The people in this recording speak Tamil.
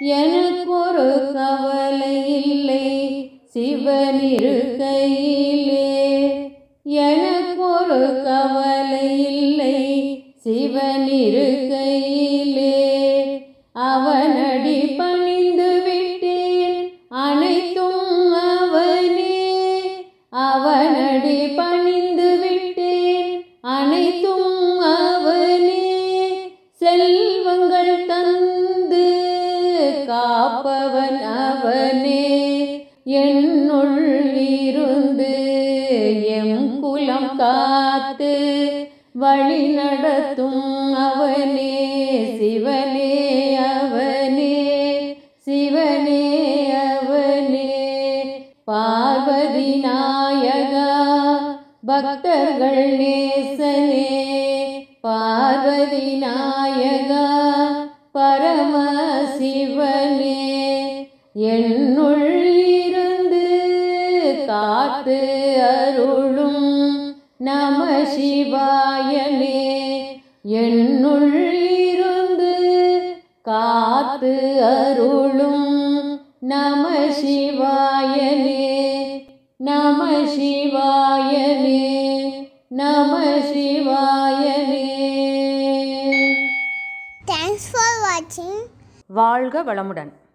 எனக்கொரு கவலை இல்லை சிவன் இருக்கையிலே எனக்கொரு கவலை இல்லை சிவன் இருக்கையிலே அவனடி பணிந்து விட்டேன் அனைத்தும் அவனே அவனடி பணிந்து விட்டேன் அனைத்தும் அவனே செல்வங்கள் தந்து காப்பவன் அவனே என்னுள் இருந்து எம் குலம் காத்து வழி நடத்தும் அவனே சிவனே அவனே சிவனே அவனே பார்வதி நாயகா பக்தர்கள் நேசனே பார்வதி நாயகா பரம சிவனே என்னுள் இருந்து காத்து அருளும் நம சிவாயனே என்னுள் இருந்து காத்து அருளும் நம சிவாயனே நம சிவாயனே நம சிவாயனே Thanks for watching. வாழ்க வளமுடன்